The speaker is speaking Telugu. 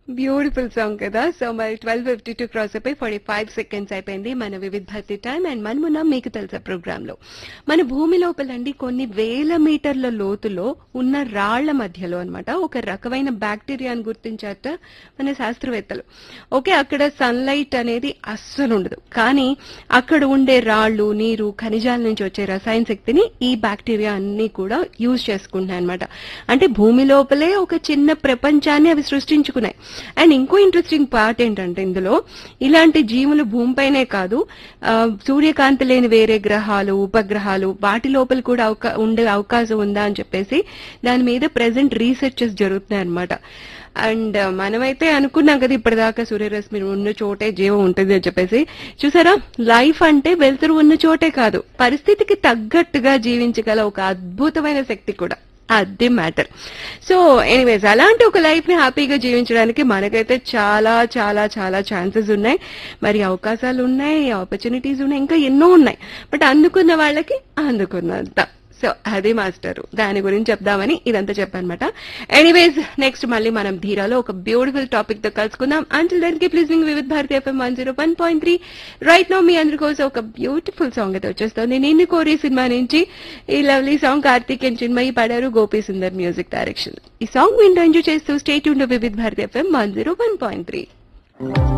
బ్యూటిఫుల్ సాంగ్ కదా సో మరి ట్వెల్వ్ ఫిఫ్టీ టూ క్రాస్ అయిపోయి ఫార్టీ ఫైవ్ సెకండ్స్ అయిపోయింది మన వివిధ భర్తీ టైం అండ్ మనమున్న మీకు తెలుసా ప్రోగ్రామ్ లో మన భూమి లోపలండి కొన్ని వేల మీటర్ల లోతులో ఉన్న రాళ్ల మధ్యలో అన్నమాట ఒక రకమైన బ్యాక్టీరియాను గుర్తించారట మన శాస్త్రవేత్తలు ఓకే అక్కడ సన్లైట్ అనేది అస్సలు ఉండదు కానీ అక్కడ ఉండే రాళ్ళు నీరు ఖనిజాల నుంచి వచ్చే రసాయన శక్తిని ఈ బ్యాక్టీరియా అన్ని కూడా యూజ్ చేసుకుంటున్నాయి అనమాట అంటే భూమి లోపలే ఒక చిన్న ప్రపంచాన్ని అవి సృష్టించుకున్నాయి అండ్ ఇంకో ఇంట్రెస్టింగ్ పార్ట్ ఏంటంటే ఇందులో ఇలాంటి జీవులు భూమిపైనే కాదు ఆ, సూర్యకాంతి లేని వేరే గ్రహాలు ఉపగ్రహాలు వాటి లోపల కూడా అవకా- ఉండే అవకాశం ఉందా అని చెప్పేసి దాని మీద ప్రెసెంట్ రీసెర్చెస్ జరుగుతున్నాయి అనమాట అండ్ మనమైతే అనుకున్నాం కదా ఇప్పటిదాకా సూర్యరశ్మి ఉన్న చోటే జీవం ఉంటుంది అని చెప్పేసి చూసారా లైఫ్ అంటే వెలుతురు ఉన్న చోటే కాదు పరిస్థితికి తగ్గట్టుగా జీవించగల ఒక అద్భుతమైన శక్తి కూడా అది మ్యాటర్ సో ఎనీవేస్ అలాంటి ఒక లైఫ్ ని హ్యాపీగా జీవించడానికి మనకైతే చాలా చాలా చాలా ఛాన్సెస్ ఉన్నాయి మరి అవకాశాలు ఉన్నాయి ఆపర్చునిటీస్ ఉన్నాయి ఇంకా ఎన్నో ఉన్నాయి బట్ అందుకున్న వాళ్ళకి అందుకున్నంత సో అది మాస్టర్ దాని గురించి చెప్దామని ఇదంతా చెప్పానమాట ఎనీవేస్ నెక్స్ట్ మళ్ళీ మనం ధీరాలో ఒక బ్యూటిఫుల్ టాపిక్ తో కలుసుకుందాం until then keep listening Vividh Bharati FM one zero one point three right now మీ అందరి కోసం ఒక బ్యూటిఫుల్ సాంగ్ అయితే వచ్చేస్తుంది నిన్ను కోరి సినిమా నుంచి ఈ lovely song Karthik and Chinmayi పాడారు గోపి సుందర్ మ్యూజిక్ డైరెక్షన్ ఈ సాంగ్ వింటూ ఎంజాయ్ చేస్తూ స్టేట్ ఉండే Vividh Bharati FM one zero one point three